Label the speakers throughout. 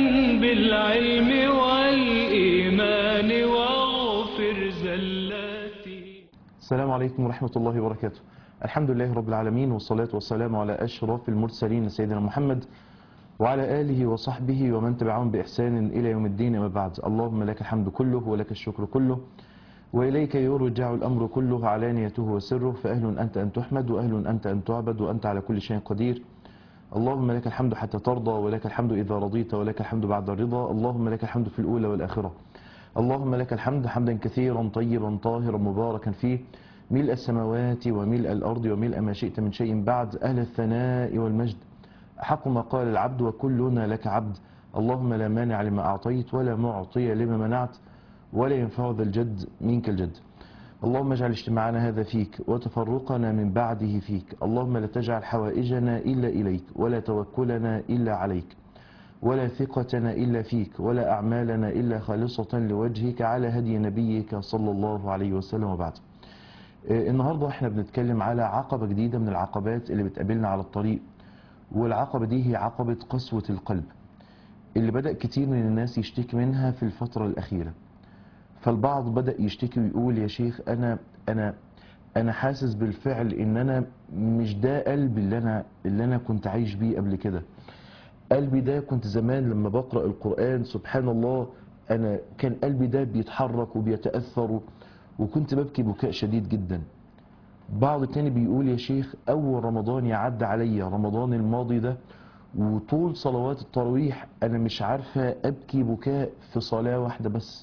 Speaker 1: بالعلم والإيمان واغفر زلاتي
Speaker 2: السلام عليكم ورحمة الله وبركاته الحمد لله رب العالمين والصلاة والسلام على أشرف المرسلين سيدنا محمد وعلى آله وصحبه ومن تبعهم بإحسان إلى يوم الدين أما بعد اللهم لك الحمد كله ولك الشكر كله وإليك يرجع الأمر كله علانيته وسره فأهل أنت أن تحمد وأهل أنت أن تعبد وأنت على كل شيء قدير اللهم لك الحمد حتى ترضى ولك الحمد إذا رضيت ولك الحمد بعد الرضا اللهم لك الحمد في الأولى والآخرة اللهم لك الحمد حمدا كثيرا طيبا طاهرا مباركا فيه ملء السماوات وملء الأرض وملء ما شئت من شيء بعد أهل الثناء والمجد حق ما قال العبد وكلنا لك عبد اللهم لا مانع لما أعطيت ولا معطي لما منعت ولا ينفع ذا الجد منك الجد اللهم اجعل اجتماعنا هذا فيك وتفرقنا من بعده فيك اللهم لا تجعل حوائجنا إلا إليك ولا توكلنا إلا عليك ولا ثقتنا إلا فيك ولا أعمالنا إلا خالصة لوجهك على هدي نبيك صلى الله عليه وسلم وبعد آه، النهاردة احنا بنتكلم على عقبة جديدة من العقبات اللي بتقابلنا على الطريق والعقبة دي هي عقبة قسوة القلب اللي بدأ كتير من الناس يشتكي منها في الفترة الأخيرة فالبعض بدأ يشتكي ويقول يا شيخ أنا أنا أنا حاسس بالفعل إن أنا مش ده قلبي اللي أنا اللي أنا كنت عايش بيه قبل كده قلبي ده كنت زمان لما بقرأ القرآن سبحان الله أنا كان قلبي ده بيتحرك وبيتأثر وكنت ببكي بكاء شديد جدا بعض تاني بيقول يا شيخ أول رمضان يعدي عليا رمضان الماضي ده وطول صلوات التراويح أنا مش عارفة أبكي بكاء في صلاة واحدة بس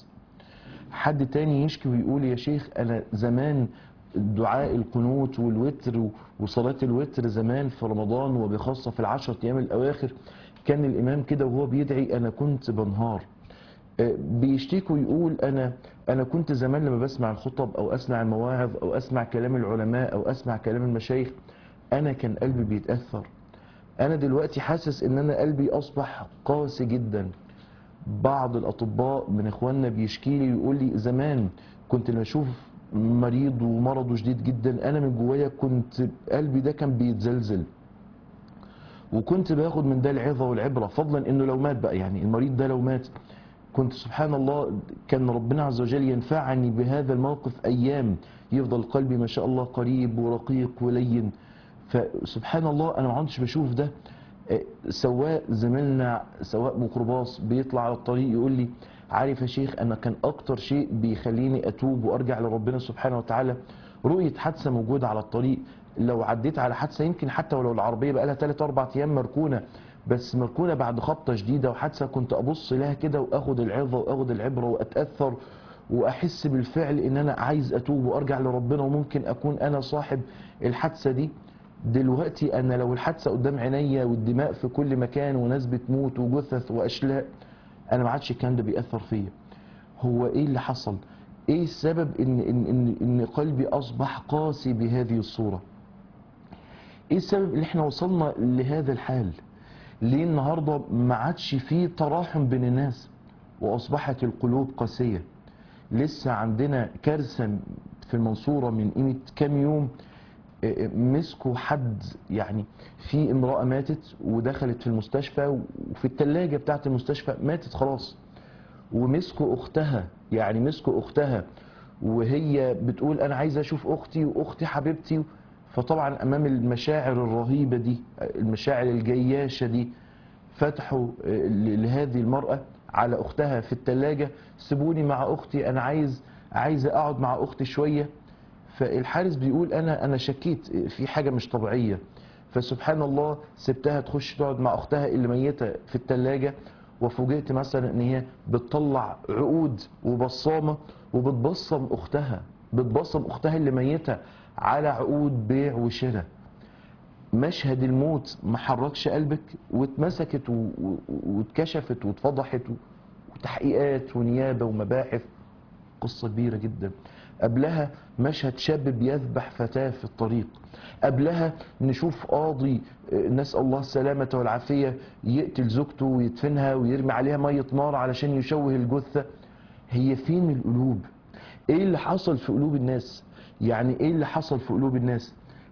Speaker 2: حد تاني يشكي ويقول يا شيخ أنا زمان دعاء القنوت والوتر وصلاة الوتر زمان في رمضان وبخاصة في العشر أيام الأواخر كان الإمام كده وهو بيدعي أنا كنت بنهار آه، بيشتكي ويقول أنا أنا كنت زمان لما بسمع الخطب أو أسمع المواعظ أو أسمع كلام العلماء أو أسمع كلام المشايخ أنا كان قلبي بيتأثر أنا دلوقتي حاسس إن أنا قلبي أصبح قاسي جدا بعض الأطباء من إخواننا بيشكي لي ويقول لي زمان كنت لما أشوف مريض ومرضه شديد جدا أنا من جوايا كنت قلبي ده كان بيتزلزل وكنت باخد من ده العظة والعبرة فضلا انه لو مات بقى يعني المريض ده لو مات كنت سبحان الله كان ربنا عز وجل ينفعني بهذا الموقف ايام يفضل قلبي ما شاء الله قريب ورقيق ولين فسبحان الله انا ما عدتش بشوف ده آه، سواق زميلنا سواق ميكروباص بيطلع على الطريق يقول لي عارف يا شيخ انا كان اكتر شيء بيخليني اتوب وارجع لربنا سبحانه وتعالى رؤيه حادثه موجوده على الطريق لو عديت على حادثه يمكن حتى ولو العربيه بقى لها 3 4 ايام مركونه بس مركونه بعد خبطه شديده وحادثه كنت ابص لها كده واخد العظه واخد العبره واتاثر واحس بالفعل ان انا عايز اتوب وارجع لربنا وممكن اكون انا صاحب الحادثه دي دلوقتي انا لو الحادثه قدام عينيا والدماء في كل مكان وناس بتموت وجثث واشلاء انا ما عادش الكلام ده بيأثر فيا هو ايه اللي حصل ايه السبب ان ان ان, إن قلبي اصبح قاسي بهذه الصوره ايه السبب اللي احنا وصلنا لهذا الحال ليه النهارده ما عادش فيه تراحم بين الناس واصبحت القلوب قاسيه لسه عندنا كارثه في المنصوره من قيمه كام يوم اه، اه، مسكوا حد يعني في امراه ماتت ودخلت في المستشفى وفي الثلاجه بتاعت المستشفى ماتت خلاص ومسكوا اختها يعني مسكوا اختها وهي بتقول انا عايزه اشوف اختي واختي حبيبتي فطبعا امام المشاعر الرهيبه دي المشاعر الجياشه دي فتحوا آه، ل- لهذه المراه على اختها في الثلاجه سيبوني مع اختي انا عايز عايز اقعد مع اختي شويه فالحارس بيقول انا انا شكيت في حاجه مش طبيعيه فسبحان الله سبتها تخش تقعد مع اختها اللي ميته في الثلاجه وفوجئت مثلا ان هي بتطلع عقود وبصامه وبتبصم اختها بتبصم اختها اللي ميته على عقود بيع وشراء مشهد الموت ما حركش قلبك واتمسكت و- و- واتكشفت واتفضحت و- وتحقيقات ونيابه ومباحث قصة كبيرة جدا قبلها مشهد شاب بيذبح فتاة في الطريق قبلها نشوف قاضي آه، نسأل الله السلامة والعافية يقتل زوجته ويدفنها ويرمي عليها مية نار علشان يشوه الجثة هي فين القلوب ايه اللي حصل في قلوب الناس يعني ايه اللي حصل في قلوب الناس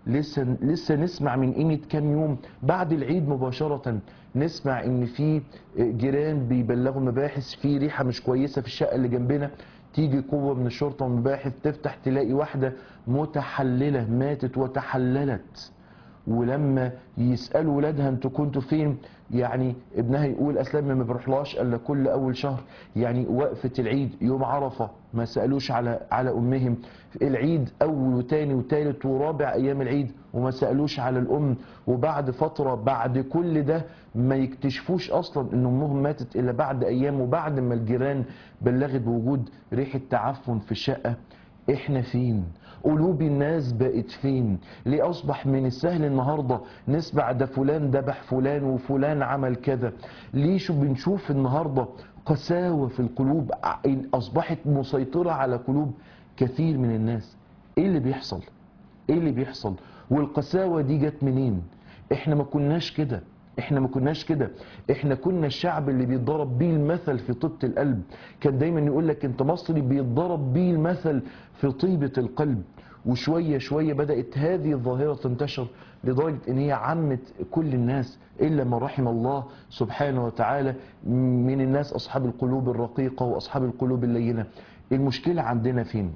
Speaker 2: لسه لسه نسمع من قيمه كام يوم بعد العيد مباشره نسمع ان في جيران بيبلغوا المباحث في ريحه مش كويسه في الشقه اللي جنبنا تيجي قوه من الشرطه والمباحث تفتح تلاقي واحده متحلله ماتت وتحللت ولما يسالوا ولادها انتوا كنتوا فين يعني ابنها يقول اسلام ما بروحلاش الا كل اول شهر يعني وقفه العيد يوم عرفه ما سالوش على على امهم العيد اول وتاني وتالت ورابع ايام العيد وما سالوش على الام وبعد فتره بعد كل ده ما يكتشفوش اصلا ان امهم ماتت الا بعد ايام وبعد ما الجيران بلغت بوجود ريحه تعفن في الشقه احنا فين قلوب الناس بقت فين ليه اصبح من السهل النهارده نسمع ده فلان ذبح فلان وفلان عمل كذا ليه شو بنشوف النهارده قساوه في القلوب ع- اصبحت مسيطره على قلوب كثير من الناس ايه اللي بيحصل ايه اللي بيحصل والقساوه دي جت منين احنا ما كناش كده احنا ما كناش كده احنا كنا الشعب اللي بيتضرب بيه المثل في طيبة القلب كان دايما يقول لك انت مصري بيتضرب بيه المثل في طيبة القلب وشوية شوية بدأت هذه الظاهرة تنتشر لدرجة ان هي عمت كل الناس الا من رحم الله سبحانه وتعالى من الناس اصحاب القلوب الرقيقة واصحاب القلوب اللينة المشكلة عندنا فين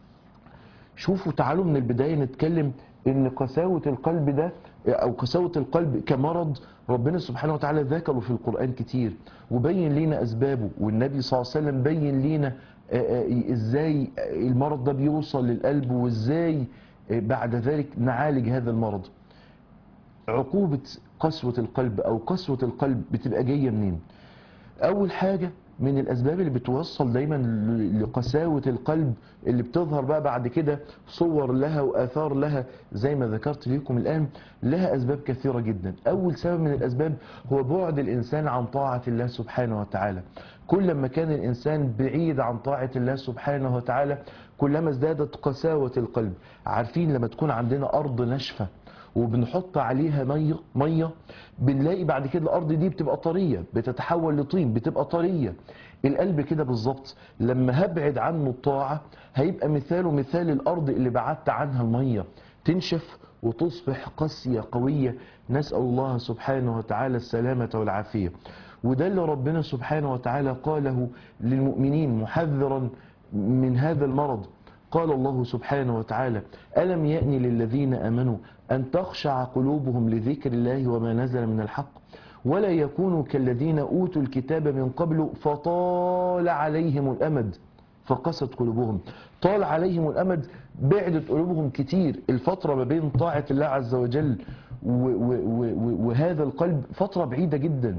Speaker 2: شوفوا تعالوا من البداية نتكلم ان قساوة القلب ده او قساوة القلب كمرض ربنا سبحانه وتعالى ذكره في القرآن كتير وبين لينا اسبابه والنبي صلى الله عليه وسلم بين لينا آه، آه، ازاي المرض ده بيوصل للقلب وازاي آه، بعد ذلك نعالج هذا المرض عقوبة قسوة القلب او قسوة القلب بتبقى جاية منين اول حاجة من الاسباب اللي بتوصل دايما ل- لقساوة القلب اللي بتظهر بقى بعد كده صور لها واثار لها زي ما ذكرت لكم الان لها اسباب كثيرة جدا اول سبب من الاسباب هو بعد الانسان عن طاعة الله سبحانه وتعالى كلما كان الانسان بعيد عن طاعة الله سبحانه وتعالى كلما ازدادت قساوة القلب عارفين لما تكون عندنا ارض ناشفة وبنحط عليها ميه ميه بنلاقي بعد كده الارض دي بتبقى طريه بتتحول لطين بتبقى طريه القلب كده بالظبط لما هبعد عنه الطاعه هيبقى مثاله مثال الارض اللي بعدت عنها الميه تنشف وتصبح قاسيه قويه نسال الله سبحانه وتعالى السلامه والعافيه وده اللي ربنا سبحانه وتعالى قاله للمؤمنين محذرا من هذا المرض قال الله سبحانه وتعالى ألم يأن للذين آمنوا أن تخشع قلوبهم لذكر الله وما نزل من الحق ولا يكونوا كالذين أوتوا الكتاب من قبل فطال عليهم الأمد فقست قلوبهم طال عليهم الأمد بعدت قلوبهم كتير الفترة ما بين طاعة الله عز وجل و و و و وهذا القلب فترة بعيدة جدا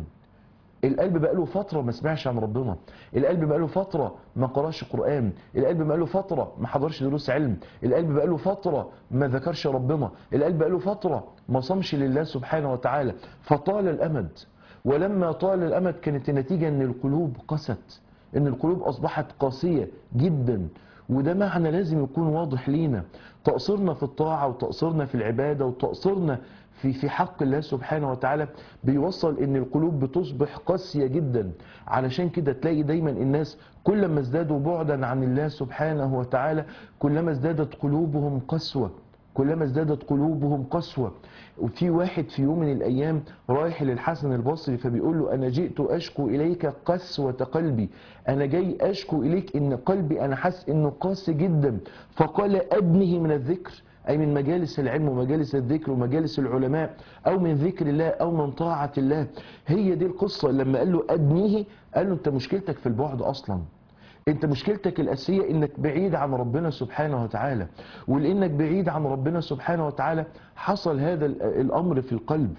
Speaker 2: القلب بقى له فترة ما سمعش عن ربنا القلب بقى له فترة ما قراش قرآن القلب بقى له فترة ما حضرش دروس علم القلب بقى له فترة ما ذكرش ربنا القلب بقى له فترة ما صمش لله سبحانه وتعالى فطال الأمد ولما طال الأمد كانت النتيجة أن القلوب قست أن القلوب أصبحت قاسية جدا وده معنى لازم يكون واضح لينا تقصيرنا في الطاعة وتقصيرنا في العبادة وتقصيرنا في في حق الله سبحانه وتعالى بيوصل ان القلوب بتصبح قاسية جدا علشان كده تلاقي دايما الناس كلما ازدادوا بعدا عن الله سبحانه وتعالى كلما ازدادت قلوبهم قسوة كلما ازدادت قلوبهم قسوة وفي واحد في يوم من الأيام رايح للحسن البصري فبيقول له أنا جئت أشكو إليك قسوة قلبي أنا جاي أشكو إليك إن قلبي أنا حاسس إنه قاسي جدا فقال أبنه من الذكر أي من مجالس العلم ومجالس الذكر ومجالس العلماء أو من ذكر الله أو من طاعة الله هي دي القصة لما قال له أدنيه قال له أنت مشكلتك في البعد أصلا انت مشكلتك الاساسيه انك بعيد عن ربنا سبحانه وتعالى ولانك بعيد عن ربنا سبحانه وتعالى حصل هذا ال- الامر في القلب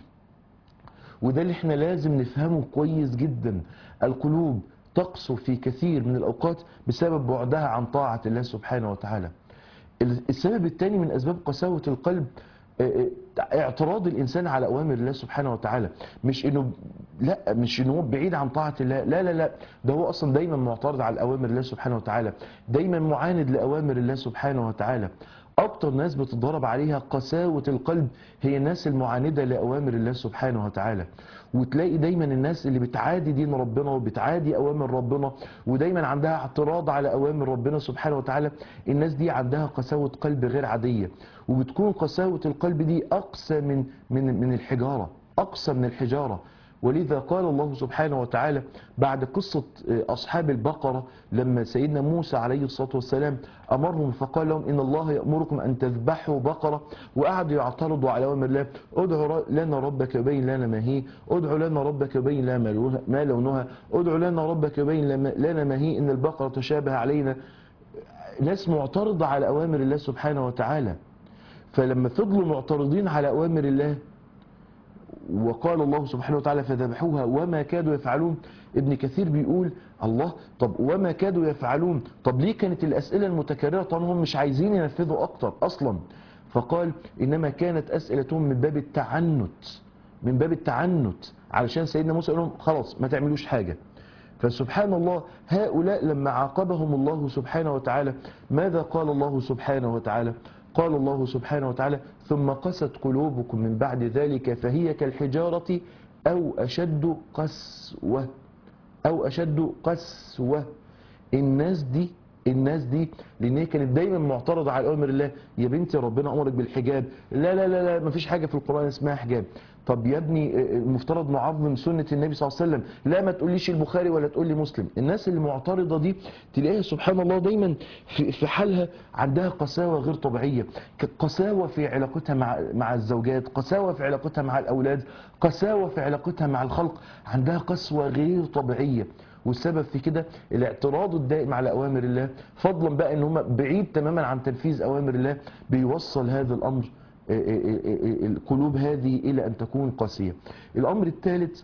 Speaker 2: وده اللي احنا لازم نفهمه كويس جدا القلوب تقسو في كثير من الاوقات بسبب بعدها عن طاعه الله سبحانه وتعالى ال- السبب الثاني من اسباب قساوه القلب آه، آه، اعتراض الانسان على اوامر الله سبحانه وتعالى مش انه لا مش انه هو بعيد عن طاعه الله لا لا لا ده هو اصلا دايما معترض على اوامر الله سبحانه وتعالى دايما معاند لاوامر الله سبحانه وتعالى اكتر ناس بتتضرب عليها قساوة القلب هي الناس المعاندة لأوامر الله سبحانه وتعالى وتلاقي دايما الناس اللي بتعادي دين ربنا وبتعادي أوامر ربنا ودايما عندها اعتراض على أوامر ربنا سبحانه وتعالى الناس دي عندها قساوة قلب غير عادية وبتكون قساوة القلب دي أقسى من من من الحجارة أقسى من الحجارة ولذا قال الله سبحانه وتعالى بعد قصة أصحاب البقرة لما سيدنا موسى عليه الصلاة والسلام أمرهم فقال لهم إن الله يأمركم أن تذبحوا بقرة وقعدوا يعترضوا على أوامر الله ادعوا لنا ربك يبين لنا ما هي ادعوا لنا ربك يبين لنا ما لونها ادعوا لنا ربك يبين لنا ما هي إن البقرة تشابه علينا ناس معترضة على أوامر الله سبحانه وتعالى فلما فضلوا معترضين على أوامر الله وقال الله سبحانه وتعالى فذبحوها وما كادوا يفعلون ابن كثير بيقول الله طب وما كادوا يفعلون طب ليه كانت الأسئلة المتكررة طبعا هم مش عايزين ينفذوا أكتر أصلا فقال إنما كانت أسئلتهم من باب التعنت من باب التعنت علشان سيدنا موسى يقول لهم خلاص ما تعملوش حاجة فسبحان الله هؤلاء لما عاقبهم الله سبحانه وتعالى ماذا قال الله سبحانه وتعالى قال الله سبحانه وتعالى ثم قست قلوبكم من بعد ذلك فهي كالحجارة أو أشد قسوة أو أشد قسوة الناس دي الناس دي لان هي كانت دايما معترضه على اوامر الله يا بنتي ربنا امرك بالحجاب لا لا لا لا مفيش حاجه في القران اسمها حجاب طب يا ابني المفترض نعظم سنه النبي صلى الله عليه وسلم لا ما تقوليش البخاري ولا تقول لي مسلم الناس اللي معترضه دي تلاقيها سبحان الله دايما في في حالها عندها قساوه غير طبيعيه قساوه في علاقتها مع مع الزوجات قساوه في علاقتها مع الاولاد قساوه في علاقتها مع الخلق عندها قسوه غير طبيعيه والسبب في كده الاعتراض الدائم على اوامر الله فضلا بقى ان هم بعيد تماما عن تنفيذ اوامر الله بيوصل هذا الامر القلوب هذه الى ان تكون قاسيه الامر الثالث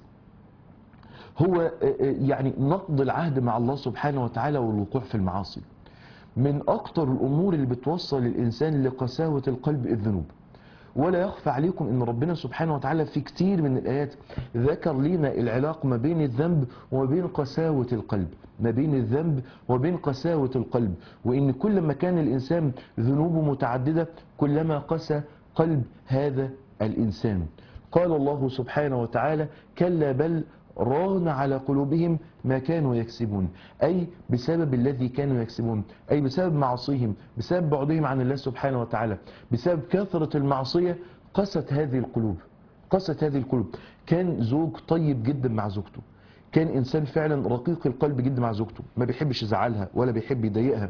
Speaker 2: هو يعني نقض العهد مع الله سبحانه وتعالى والوقوع في المعاصي من اكتر الامور اللي بتوصل الانسان لقساوه القلب الذنوب ولا يخفى عليكم ان ربنا سبحانه وتعالى في كتير من الايات ذكر لنا العلاقه ما بين الذنب وما بين قساوه القلب ما بين الذنب وبين قساوه القلب وان كل ما كان الانسان ذنوبه متعدده كلما قسى قلب هذا الانسان قال الله سبحانه وتعالى كلا بل ران على قلوبهم ما كانوا يكسبون أي بسبب الذي كانوا يكسبون أي بسبب معصيهم بسبب بعدهم عن الله سبحانه وتعالى بسبب كثرة المعصية قست هذه القلوب قست هذه القلوب كان زوج طيب جدا مع زوجته كان إنسان فعلا رقيق القلب جدا مع زوجته ما بيحبش يزعلها ولا بيحب يضايقها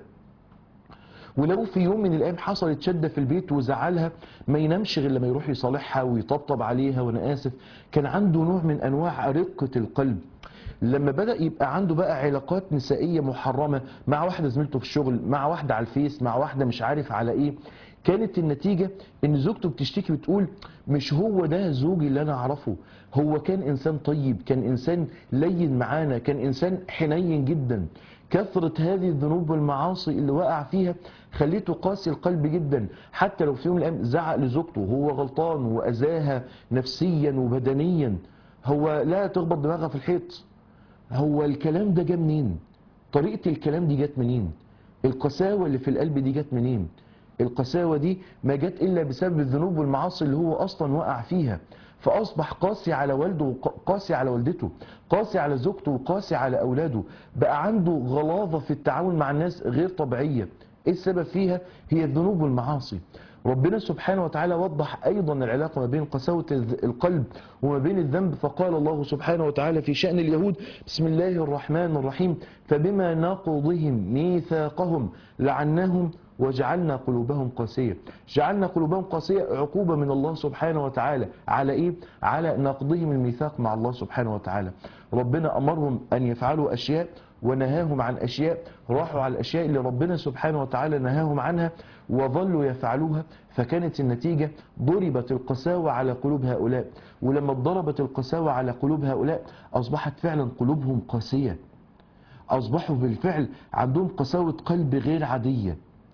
Speaker 2: ولو في يوم من الايام حصلت شده في البيت وزعلها ما ينامش غير لما يروح يصالحها ويطبطب عليها وانا اسف كان عنده نوع من انواع رقه القلب لما بدا يبقى عنده بقى علاقات نسائيه محرمه مع واحده زميلته في الشغل مع واحده على الفيس مع واحده مش عارف على ايه كانت النتيجة ان زوجته بتشتكي بتقول مش هو ده زوجي اللي انا اعرفه هو كان انسان طيب كان انسان لين معانا كان انسان حنين جدا كثرة هذه الذنوب والمعاصي اللي وقع فيها خليته قاسي القلب جدا حتى لو في يوم من الايام زعق لزوجته وهو غلطان واذاها نفسيا وبدنيا هو لا تخبط دماغها في الحيط هو الكلام ده جه منين طريقة الكلام دي جت منين القساوة اللي في القلب دي جت منين القساوة دي ما جت إلا بسبب الذنوب والمعاصي اللي هو أصلا وقع فيها فأصبح قاسي على والده وقاسي على والدته قاسي على زوجته وقاسي على أولاده بقى عنده غلاظة في التعامل مع الناس غير طبيعية إيه السبب فيها هي الذنوب والمعاصي ربنا سبحانه وتعالى وضح أيضا العلاقة ما بين قساوة القلب وما بين الذنب فقال الله سبحانه وتعالى في شأن اليهود بسم الله الرحمن الرحيم فبما نقضهم ميثاقهم لعناهم وجعلنا قلوبهم قاسية جعلنا قلوبهم قاسية عقوبة من الله سبحانه وتعالى على إيه؟ على نقضهم الميثاق مع الله سبحانه وتعالى ربنا أمرهم أن يفعلوا أشياء ونهاهم عن أشياء راحوا على الأشياء اللي ربنا سبحانه وتعالى نهاهم عنها وظلوا يفعلوها فكانت النتيجة ضربت القساوة على قلوب هؤلاء ولما ضربت القساوة على قلوب هؤلاء أصبحت فعلا قلوبهم قاسية أصبحوا بالفعل عندهم قساوة قلب غير عادية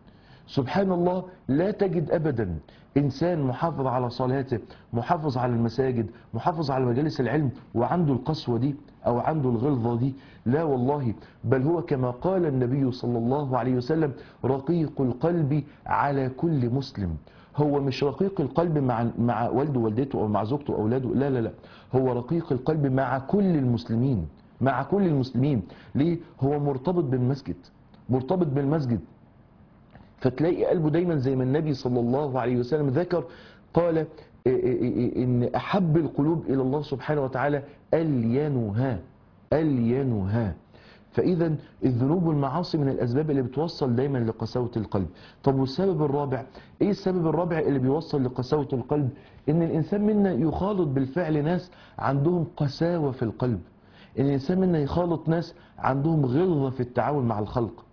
Speaker 2: سبحان الله لا تجد أبدا إنسان محافظ على صلاته محافظ على المساجد محافظ على مجالس العلم وعنده القسوة دي أو عنده الغلظة دي لا والله بل هو كما قال النبي صلى الله عليه وسلم رقيق القلب على كل مسلم هو مش رقيق القلب مع مع والده ووالدته او مع زوجته واولاده لا لا لا هو رقيق القلب مع كل المسلمين مع كل المسلمين ليه هو مرتبط بالمسجد مرتبط بالمسجد فتلاقي قلبه دايما زي ما النبي صلى الله عليه وسلم ذكر قال إيه إيه إيه ان احب القلوب الى الله سبحانه وتعالى الينها الينها فاذا الذنوب والمعاصي من الاسباب اللي بتوصل دايما لقساوه القلب طب والسبب الرابع ايه السبب الرابع اللي بيوصل لقساوه القلب ان الانسان منا يخالط بالفعل ناس عندهم قساوه في القلب ان الانسان منا يخالط ناس عندهم غلظه في التعامل مع الخلق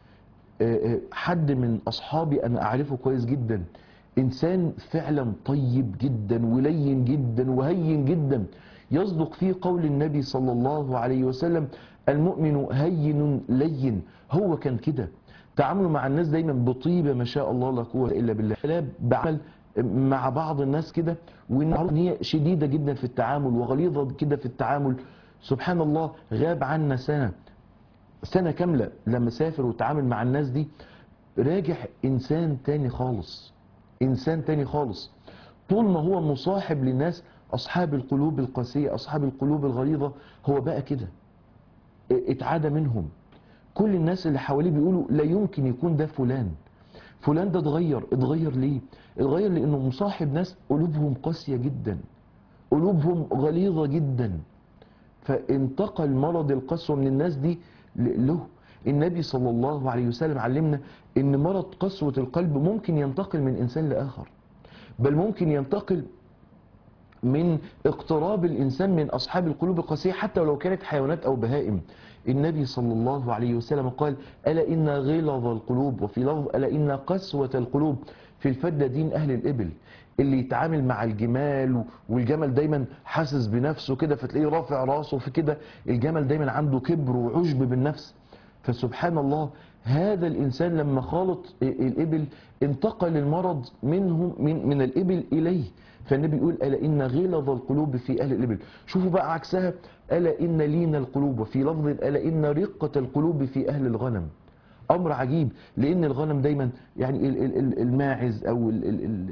Speaker 2: حد من اصحابي انا اعرفه كويس جدا انسان فعلا طيب جدا ولين جدا وهين جدا يصدق فيه قول النبي صلى الله عليه وسلم المؤمن هين لين هو كان كده تعامله مع الناس دايما بطيبه ما شاء الله لا قوه الا بالله لا بعمل مع بعض الناس كده وان هي شديده جدا في التعامل وغليظه كده في التعامل سبحان الله غاب عنا سنه سنة كاملة لما سافر وتعامل مع الناس دي راجع إنسان تاني خالص إنسان تاني خالص طول ما هو مصاحب للناس أصحاب القلوب القاسية أصحاب القلوب الغليظة هو بقى كده اتعادى منهم كل الناس اللي حواليه بيقولوا لا يمكن يكون ده فلان فلان ده اتغير اتغير ليه اتغير لأنه مصاحب ناس قلوبهم قاسية جدا قلوبهم غليظة جدا فانتقل مرض القسوة من الناس دي له النبي صلى الله عليه وسلم علمنا ان مرض قسوة القلب ممكن ينتقل من انسان لاخر بل ممكن ينتقل من اقتراب الانسان من اصحاب القلوب القاسية حتى ولو كانت حيوانات او بهائم النبي صلى الله عليه وسلم قال ألا إن غلظ القلوب وفي لفظ ألا إن قسوة القلوب في الفدة دين أهل الإبل اللي يتعامل مع الجمال والجمل دايما حاسس بنفسه كده فتلاقيه رافع راسه في كده الجمل دايما عنده كبر وعجب بالنفس فسبحان الله هذا الإنسان لما خالط الإبل انتقل المرض منه من, من الإبل إليه فالنبي يقول ألا إن غلظ القلوب في أهل الإبل شوفوا بقى عكسها ألا إن لين القلوب وفي لفظ ألا إن رقة القلوب في أهل الغنم أمر عجيب لأن الغنم دايما يعني الماعز أو ال ال ال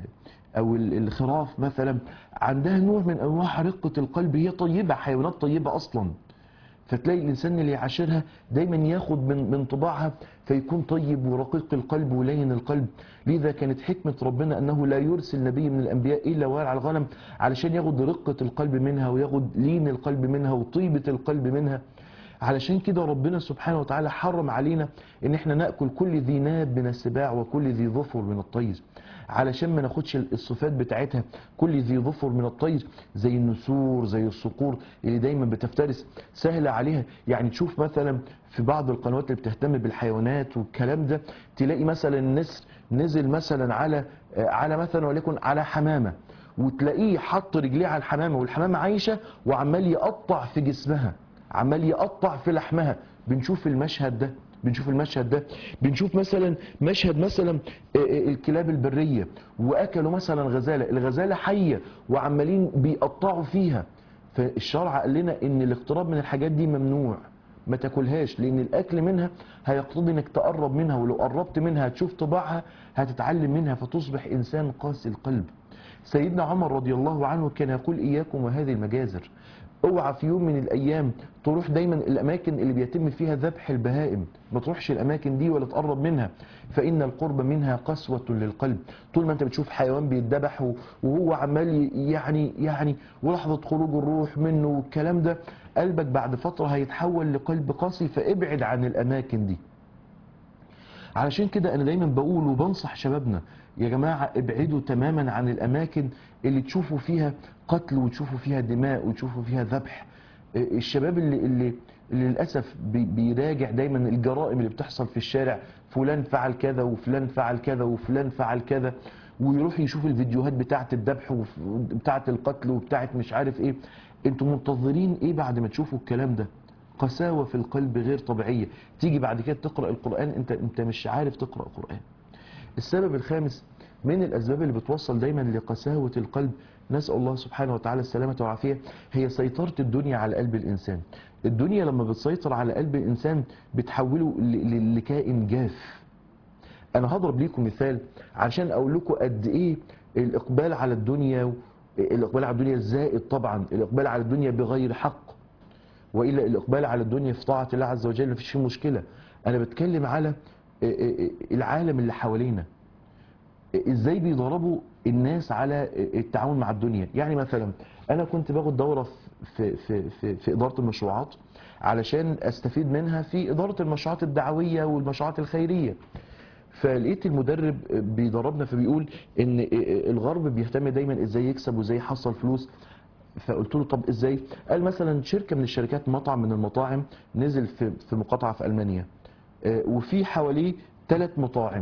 Speaker 2: أو الخراف مثلا عندها نوع من أنواع رقة القلب هي طيبة حيوانات طيبة أصلا فتلاقي الإنسان اللي يعاشرها دايما ياخد من من طباعها فيكون طيب ورقيق القلب ولين القلب لذا كانت حكمة ربنا أنه لا يرسل نبي من الأنبياء إلا وارع الغنم علشان ياخد رقة القلب منها وياخد لين القلب منها وطيبة القلب منها علشان كده ربنا سبحانه وتعالى حرم علينا ان احنا ناكل كل ذي ناب من السباع وكل ذي ظفر من الطير علشان ما ناخدش الصفات بتاعتها كل ذي ظفر من الطير زي النسور زي الصقور اللي دايما بتفترس سهل عليها يعني تشوف مثلا في بعض القنوات اللي بتهتم بالحيوانات والكلام ده تلاقي مثلا النسر نزل مثلا على على مثلا وليكن على حمامه وتلاقيه حط رجليه على الحمامه والحمامه عايشه وعمال يقطع في جسمها عمال يقطع في لحمها بنشوف المشهد ده بنشوف المشهد ده بنشوف مثلا مشهد مثلا الكلاب البرية واكلوا مثلا غزالة الغزالة حية وعمالين بيقطعوا فيها فالشرع قال لنا ان الاقتراب من الحاجات دي ممنوع ما تاكلهاش لان الاكل منها هيقتضي انك تقرب منها ولو قربت منها هتشوف طباعها هتتعلم منها فتصبح انسان قاسي القلب سيدنا عمر رضي الله عنه كان يقول اياكم وهذه المجازر اوعى في يوم من الايام تروح دايما الاماكن اللي بيتم فيها ذبح البهائم ما تروحش الاماكن دي ولا تقرب منها فان القرب منها قسوه للقلب طول ما انت بتشوف حيوان بيتذبح وهو عمال يعني يعني ولحظه خروج الروح منه والكلام ده قلبك بعد فتره هيتحول لقلب قاسي فابعد عن الاماكن دي علشان كده انا دايما بقول وبنصح شبابنا يا جماعة ابعدوا تماما عن الاماكن اللي تشوفوا فيها قتل وتشوفوا فيها دماء وتشوفوا فيها ذبح الشباب اللي, اللي, اللي للأسف بيراجع دايما الجرائم اللي بتحصل في الشارع فلان فعل كذا وفلان فعل كذا وفلان فعل كذا ويروح يشوف الفيديوهات بتاعة الذبح وبتاعة القتل وبتاعة مش عارف ايه انتوا منتظرين ايه بعد ما تشوفوا الكلام ده قساوة في القلب غير طبيعية تيجي بعد كده تقرأ القرآن انت انت مش عارف تقرأ قرآن السبب الخامس من الأسباب اللي بتوصل دايما لقساوة القلب نسأل الله سبحانه وتعالى السلامة والعافية هي سيطرة الدنيا على قلب الإنسان الدنيا لما بتسيطر على قلب الإنسان بتحوله ل- ل- لكائن جاف أنا هضرب ليكم مثال عشان أقول لكم قد إيه الإقبال على الدنيا و- الإقبال على الدنيا الزائد طبعا الإقبال على الدنيا بغير حق والا الاقبال على الدنيا في طاعه الله عز وجل مفيش فيه مشكله انا بتكلم على العالم اللي حوالينا ازاي بيدربوا الناس على التعامل مع الدنيا يعني مثلا انا كنت باخد دوره في في في, في اداره المشروعات علشان استفيد منها في اداره المشروعات الدعويه والمشروعات الخيريه فلقيت المدرب بيدربنا فبيقول ان الغرب بيهتم دايما ازاي يكسب وازاي يحصل فلوس فقلت له طب ازاي قال مثلا شركه من الشركات مطعم من المطاعم نزل في في مقاطعه في المانيا آه، وفي حواليه ثلاث مطاعم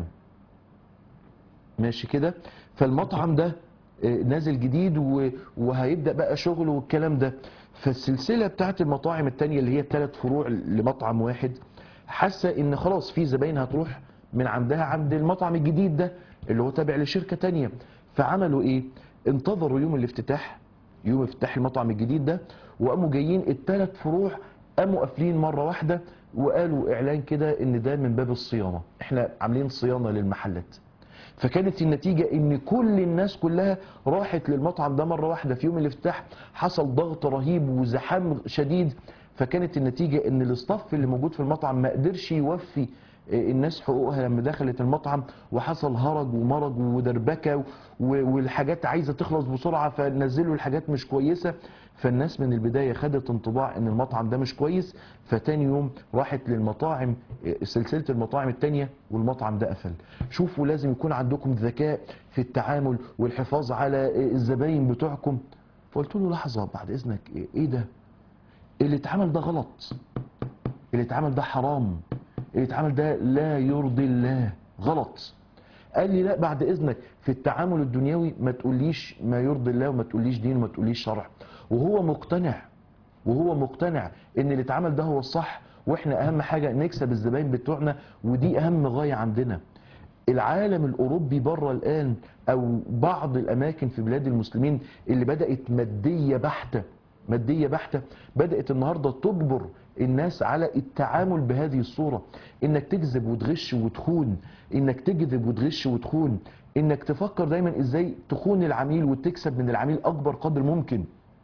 Speaker 2: ماشي كده فالمطعم ده آه، نازل جديد و- وهيبدا بقى شغل والكلام ده فالسلسله بتاعت المطاعم التانية اللي هي ثلاث فروع لمطعم واحد حاسه ان خلاص في زباين هتروح من عندها عند المطعم الجديد ده اللي هو تابع لشركه تانية فعملوا ايه انتظروا يوم الافتتاح يوم افتتاح المطعم الجديد ده وقاموا جايين الثلاث فروع قاموا قافلين مره واحده وقالوا اعلان كده ان ده من باب الصيانه احنا عاملين صيانه للمحلات فكانت النتيجة ان كل الناس كلها راحت للمطعم ده مرة واحدة في يوم الافتتاح حصل ضغط رهيب وزحام شديد فكانت النتيجة ان الاستاف اللي موجود في المطعم ما قدرش يوفي الناس حقوقها لما دخلت المطعم وحصل هرج ومرج ودربكه و- والحاجات عايزه تخلص بسرعه فنزلوا الحاجات مش كويسه فالناس من البدايه خدت انطباع ان المطعم ده مش كويس فتاني يوم راحت للمطاعم سلسله المطاعم التانيه والمطعم ده قفل شوفوا لازم يكون عندكم ذكاء في التعامل والحفاظ على الزباين بتوعكم فقلت له لحظه بعد اذنك ايه ده اللي اتعمل ده غلط اللي اتعمل ده حرام اللي اتعمل ده لا يرضي الله غلط قال لي لا بعد اذنك في التعامل الدنيوي ما تقوليش ما يرضي الله وما تقوليش دين وما تقوليش شرع وهو مقتنع وهو مقتنع ان اللي اتعمل ده هو الصح واحنا اهم حاجه نكسب الزباين بتوعنا ودي اهم غايه عندنا العالم الاوروبي بره الان او بعض الاماكن في بلاد المسلمين اللي بدات ماديه بحته ماديه بحته بدات النهارده تجبر الناس على التعامل بهذه الصوره انك تكذب وتغش وتخون انك تكذب وتغش وتخون انك تفكر دايما ازاي تخون العميل وتكسب من العميل اكبر قدر ممكن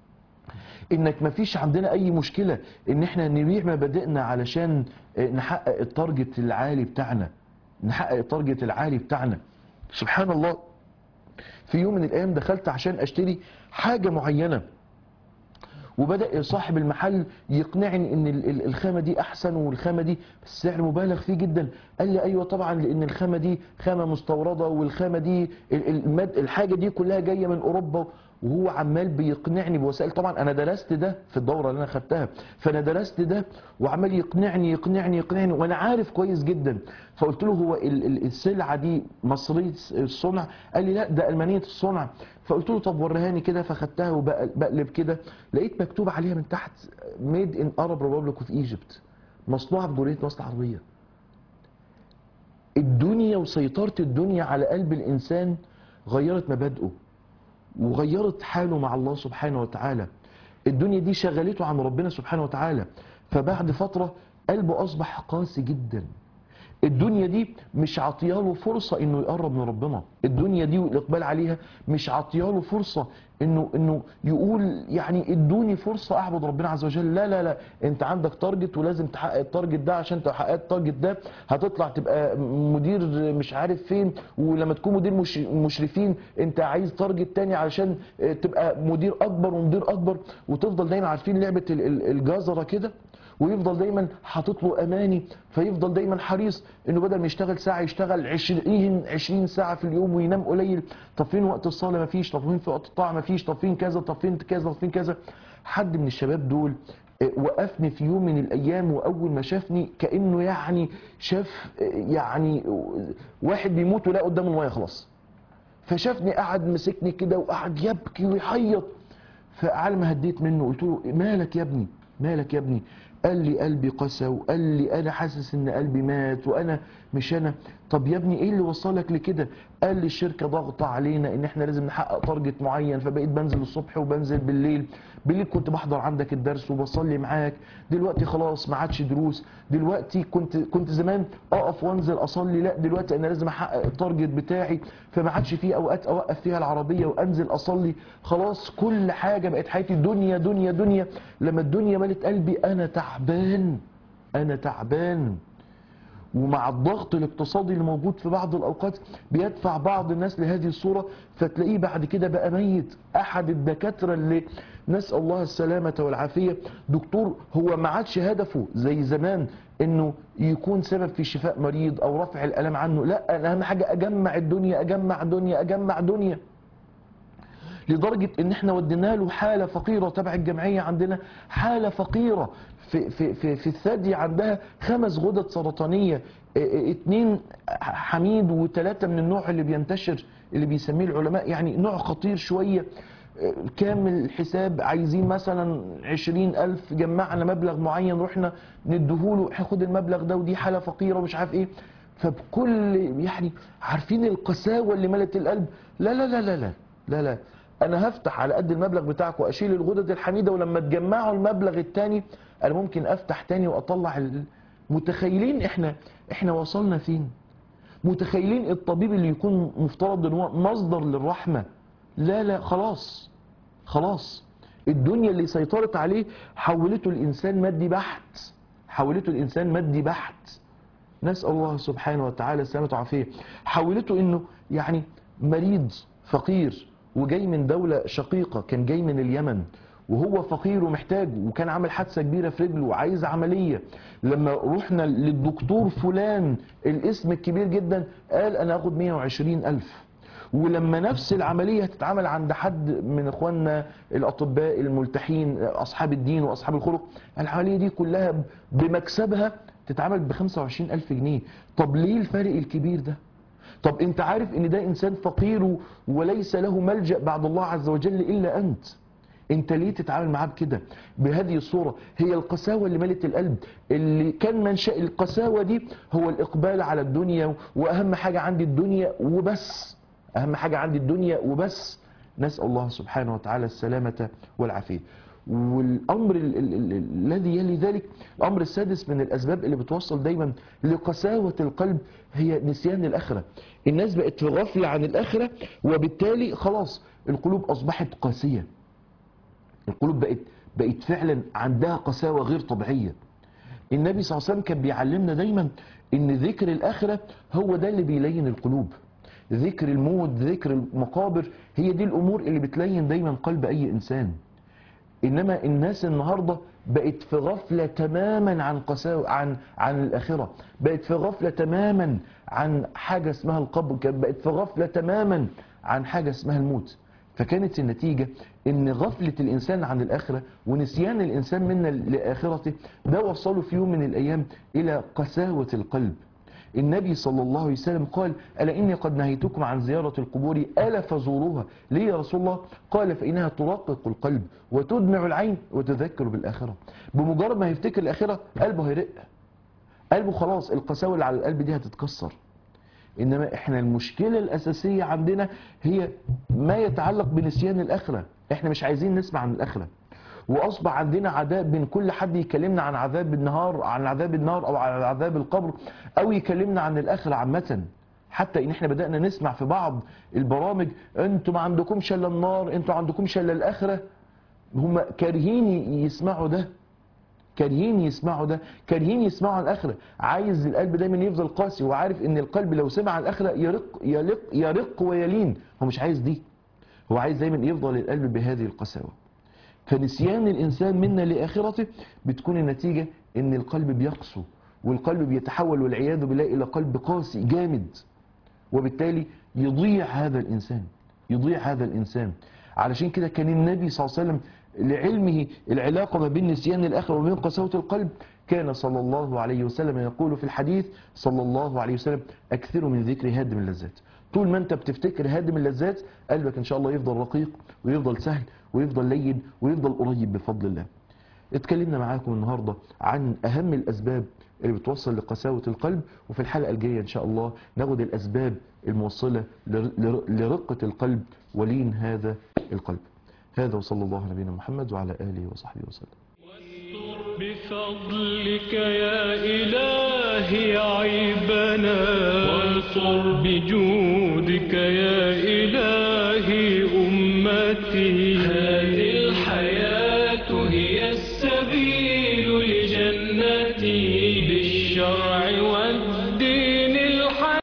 Speaker 2: انك ما فيش عندنا اي مشكله ان احنا نبيع مبادئنا علشان آه، نحقق التارجت العالي بتاعنا نحقق التارجت العالي بتاعنا سبحان الله في يوم من الايام دخلت عشان اشتري حاجه معينه وبدا صاحب المحل يقنعني ان ال- ال- الخامه دي احسن والخامه دي السعر مبالغ فيه جدا قال لي ايوه طبعا لان الخامه دي خامه مستورده والخامه دي ال- ال- الماد الحاجه دي كلها جايه من اوروبا وهو عمال بيقنعني بوسائل طبعا انا درست ده في الدوره اللي انا خدتها فانا درست ده وعمال يقنعني يقنعني يقنعني وانا عارف كويس جدا فقلت له هو ال- ال- السلعه دي مصريه الصنع قال لي لا ده المانيه الصنع فقلت له طب وريهاني كده فخدتها وبقلب كده لقيت مكتوب عليها من تحت ميد ان ارب ريبابليك اوف ايجيبت مصنوعه في جمهوريه مصر العربيه الدنيا وسيطره الدنيا على قلب الانسان غيرت مبادئه وغيرت حاله مع الله سبحانه وتعالى الدنيا دي شغلته عن ربنا سبحانه وتعالى فبعد فترة قلبه أصبح قاسي جدا الدنيا دي مش عطياله فرصة انه يقرب من ربنا الدنيا دي والاقبال عليها مش عطياله فرصة انه انه يقول يعني ادوني فرصة اعبد ربنا عز وجل لا لا لا انت عندك تارجت ولازم تحقق التارجت ده عشان تحقق التارجت ده هتطلع تبقى مدير مش عارف فين ولما تكون مدير مش مشرفين انت عايز تارجت تاني علشان اه، تبقى مدير اكبر ومدير اكبر وتفضل دايما عارفين لعبة ال- ال- الجزرة كده ويفضل دايما حاطط له اماني فيفضل دايما حريص انه بدل ما يشتغل ساعه يشتغل 20 20 ساعه في اليوم وينام قليل طب فين وقت الصلاه ما فيش طب فين في وقت الطاعه ما فيش طب فين كذا طب فين كذا طب فين كذا حد من الشباب دول آه، وقفني في يوم من الايام واول ما شافني كانه يعني شاف آه، يعني واحد بيموت ولا قدامه الميه خلاص فشافني قعد مسكني كده وقعد يبكي ويعيط فعلى ما هديت منه قلت له مالك يا ابني مالك يا ابني قال لي قلبي قسى وقال لي انا حاسس ان قلبي مات وانا مش انا طب يا ابني ايه اللي وصلك لكده قال لي الشركه ضاغطه علينا ان احنا لازم نحقق تارجت معين فبقيت بنزل الصبح وبنزل بالليل بالليل كنت بحضر عندك الدرس وبصلي معاك دلوقتي خلاص ما عادش دروس دلوقتي كنت كنت زمان اقف وانزل اصلي لا دلوقتي انا لازم احقق التارجت بتاعي فما عادش في اوقات اوقف فيها العربيه وانزل اصلي خلاص كل حاجه بقت حياتي دنيا دنيا دنيا لما الدنيا ملت قلبي انا تعبان انا تعبان ومع الضغط الاقتصادي اللي موجود في بعض الاوقات بيدفع بعض الناس لهذه الصوره فتلاقيه بعد كده بقى ميت احد الدكاتره اللي نسال الله السلامه والعافيه دكتور هو ما عادش هدفه زي زمان انه يكون سبب في شفاء مريض او رفع الالم عنه لا انا اهم حاجه اجمع الدنيا اجمع دنيا اجمع دنيا لدرجة ان احنا ودينا له حالة فقيرة تبع الجمعية عندنا حالة فقيرة في, في, في, في الثدي عندها خمس غدد سرطانية اه، اه، اتنين حميد وثلاثة من النوع اللي بينتشر اللي بيسميه العلماء يعني نوع خطير شوية اه، كامل الحساب عايزين مثلا عشرين ألف جمعنا مبلغ معين رحنا ندهوله خد المبلغ ده ودي حالة فقيرة ومش عارف ايه فبكل يعني عارفين القساوة اللي ملت القلب لا لا لا لا لا لا لا انا هفتح على قد المبلغ بتاعك واشيل الغدد الحميده ولما تجمعوا المبلغ التاني انا ممكن افتح تاني واطلع ال- متخيلين احنا احنا وصلنا فين متخيلين الطبيب اللي يكون مفترض ان هو مصدر للرحمه لا لا خلاص خلاص الدنيا اللي سيطرت عليه حولته الانسان مادي بحت حولته الانسان مادي بحت نسأل الله سبحانه وتعالى السلامة والعافية حولته انه يعني مريض فقير وجاي من دولة شقيقة كان جاي من اليمن وهو فقير ومحتاج وكان عامل حادثة كبيرة في رجله وعايز عملية لما رحنا للدكتور فلان الاسم الكبير جدا قال انا اخد 120 الف ولما نفس العملية هتتعمل عند حد من اخواننا الاطباء الملتحين اصحاب الدين واصحاب الخلق العملية دي كلها بمكسبها تتعمل ب 25 الف جنيه طب ليه الفارق الكبير ده طب انت عارف ان ده انسان فقير و- وليس له ملجأ بعد الله عز وجل الا انت انت ليه تتعامل معاه بكده بهذه الصورة هي القساوة اللي ملت القلب اللي كان منشأ القساوة دي هو الاقبال على الدنيا واهم حاجة عندي الدنيا وبس اهم حاجة عندي الدنيا وبس نسأل الله سبحانه وتعالى السلامة والعافية والامر ال- ال- ال- الذي يلي ذلك الامر السادس من الاسباب اللي بتوصل دايما لقساوه القلب هي نسيان الاخره الناس بقت في غفله عن الاخره وبالتالي خلاص القلوب اصبحت قاسيه القلوب بقت بقت فعلا عندها قساوه غير طبيعيه النبي صلى الله عليه وسلم كان بيعلمنا دايما ان ذكر الاخره هو ده اللي بيلين القلوب ذكر الموت ذكر المقابر هي دي الامور اللي بتلين دايما قلب اي انسان انما الناس النهارده بقت في غفله تماما عن قساوه عن عن الاخره بقت في غفله تماما عن حاجه اسمها القبر كانت بقت في غفله تماما عن حاجه اسمها الموت فكانت النتيجه ان غفله الانسان عن الاخره ونسيان الانسان منا لاخرته ده وصله في يوم من الايام الى قساوه القلب النبي صلى الله عليه وسلم قال ألا إني قد نهيتكم عن زيارة القبور ألا فزوروها ليه يا رسول الله قال فإنها ترقق القلب وتدمع العين وتذكر بالآخرة بمجرد ما هيفتكر الآخرة قلبه هيرق قلبه خلاص القساوة اللي على القلب دي هتتكسر إنما إحنا المشكلة الأساسية عندنا هي ما يتعلق بنسيان الآخرة إحنا مش عايزين نسمع عن الآخرة واصبح عندنا عذاب بين كل حد يكلمنا عن عذاب النهار عن عذاب النار او عن عذاب القبر او يكلمنا عن الاخره عامه حتى ان احنا بدانا نسمع في بعض البرامج انتوا ما عندكمش الا النار انتوا ما عندكمش الا الاخره هم كارهين يسمعوا ده كارهين يسمعوا ده كارهين يسمعوا عن الاخره عايز القلب دايما يفضل قاسي وعارف ان القلب لو سمع عن الاخره يرق يلق يرق ويلين هو مش عايز دي هو عايز دايما يفضل القلب بهذه القساوه فنسيان الإنسان منا لآخرته بتكون النتيجة إن القلب بيقسو والقلب بيتحول والعياذ بالله إلى قلب قاسي جامد وبالتالي يضيع هذا الإنسان يضيع هذا الإنسان علشان كده كان النبي صلى الله عليه وسلم لعلمه العلاقة ما بين نسيان الآخرة وبين قساوة القلب كان صلى الله عليه وسلم يقول في الحديث صلى الله عليه وسلم أكثروا من ذكر هادم اللذات طول ما انت بتفتكر هادم اللذات قلبك ان شاء الله يفضل رقيق ويفضل سهل ويفضل لين ويفضل قريب بفضل الله اتكلمنا معاكم النهاردة عن أهم الأسباب اللي بتوصل لقساوة القلب وفي الحلقة الجاية إن شاء الله ناخد الأسباب الموصلة لر- لر- لرقة القلب ولين هذا القلب هذا وصلى الله على نبينا محمد وعلى آله وصحبه وسلم
Speaker 1: بفضلك يا إلهي عيبنا وانصر بجودك يا